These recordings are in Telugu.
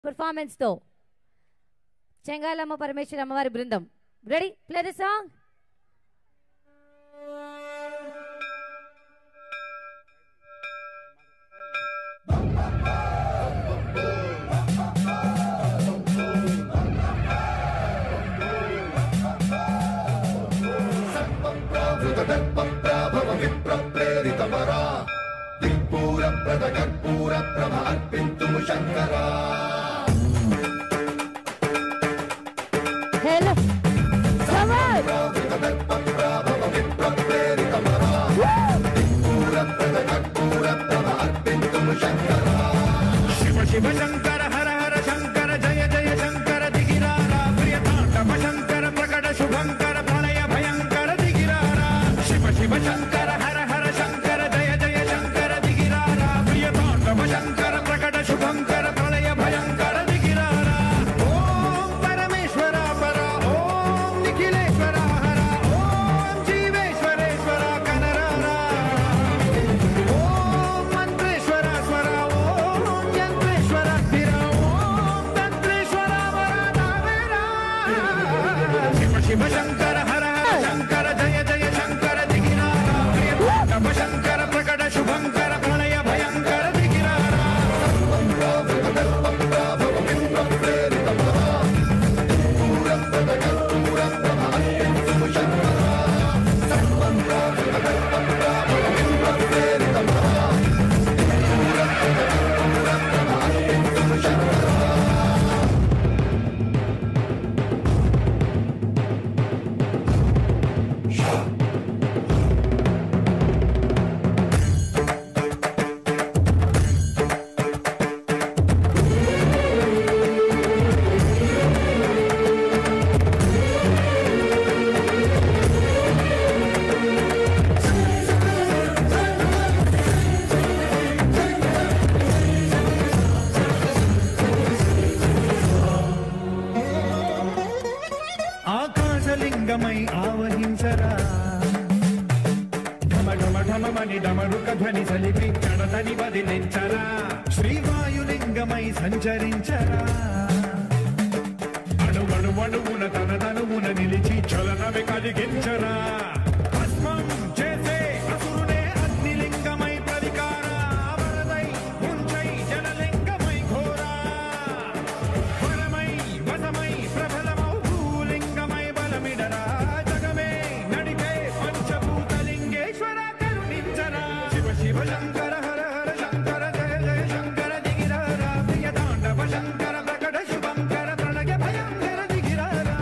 performance తో చెంగాలమ్మ పరమేశ్వరి అమ్మవారి బృందం రెడీ ప్లే ద సాంగ్ ప్రేరితమరా దిక్పూర ప్రద కర్పూర ప్రభ అర్పింతుము శంకరా హలో సమర్ ప్రేరితమరా దిక్పూర ప్రద కర్పూర ప్రభ అర్పింతుము శంకరా శివ శివ శంకర హర హర శంకర జయ జయ శంకర దిగిరారా ప్రియతాండవ శంకర ప్రకట శుభంకర ప్రళయ భయంకర దిగిరారా శివ శివ శంకర హర హర శంకర జయ జయ శంకర దిగిరారా ప్రియతాండవ శంకర ప్రకట శుభంకర ప్రళయ భయంకర దిగిరారా ఓం పరమేశ్వర పర ఓం నిఖిలేశ్వర హర ఓం జీవేశ్వరేశ్వర కనరారా ఓం మంత్రేశ్వర స్వర ఓం యంత్రేశ్వర స్థిర ఓం తంత్రేశ్వర వరదావేరా శివ శివ శంకర హర హర శంకర జయ జయ శంకర దిగిరారా ప్రియతమ శంకర ప్రకట శుభంకర ప్రళయ భయంకర దిగిరారా ఆకాశలింగమై ఆవహించరా ఢమ ఢమ ఢమమని డమరుక ధ్వని సలిపి కడతని వదిలించరా శ్రీవాయులింగమై సంచరించరా అణువణు అణువున తన తనువున నిలిచి చలనమే కలిగించరా భస్మం చేసే అసురునే అగ్నిలింగమై ప్రవికార వరదై ముంచై జనలింగమై ఘోరా వరమై వసమై ప్రబలమౌ భూలింగమై బలమిడరా జగమే నడిపే పంచభూతలింగేశ్వర కరుణించరా శివ శివ శంకర హర హర శంకర జయ జయ శంకర దిగిరారా ప్రియ తాండవ శంకర ప్రకట శుభంకర ప్రణయ భయంకర దిగిరారా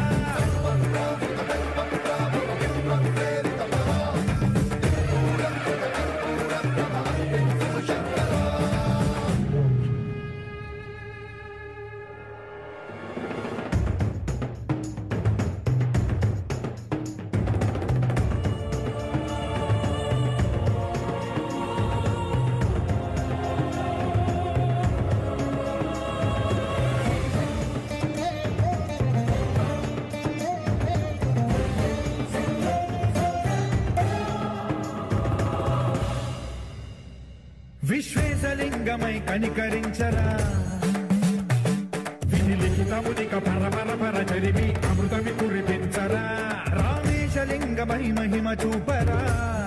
విశ్వేశలింగమై కనికరించరా విధి లిఖితమునిక పర పర పర చరిమి అమృతమి కురిపించరా రామేశలింగమై మహిమ చూపరా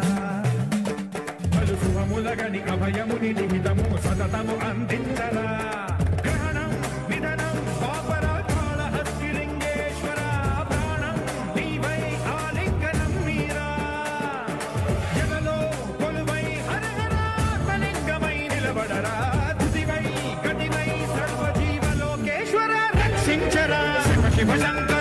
పలు శుభములగని అభయముని నిహితము సతతము అందించరా గ్రహణం నిధనం పాపరా కాళహస్తిలింగేశ్వర ప్రాణం నీవై ఆలింగనం మీరా జగలో కొలువై హర హరాత్మలింగమై నిలబడరా తుదివై గతివై సర్వజీవలోకేశ్వర రక్షించరా శివ శివ శంకర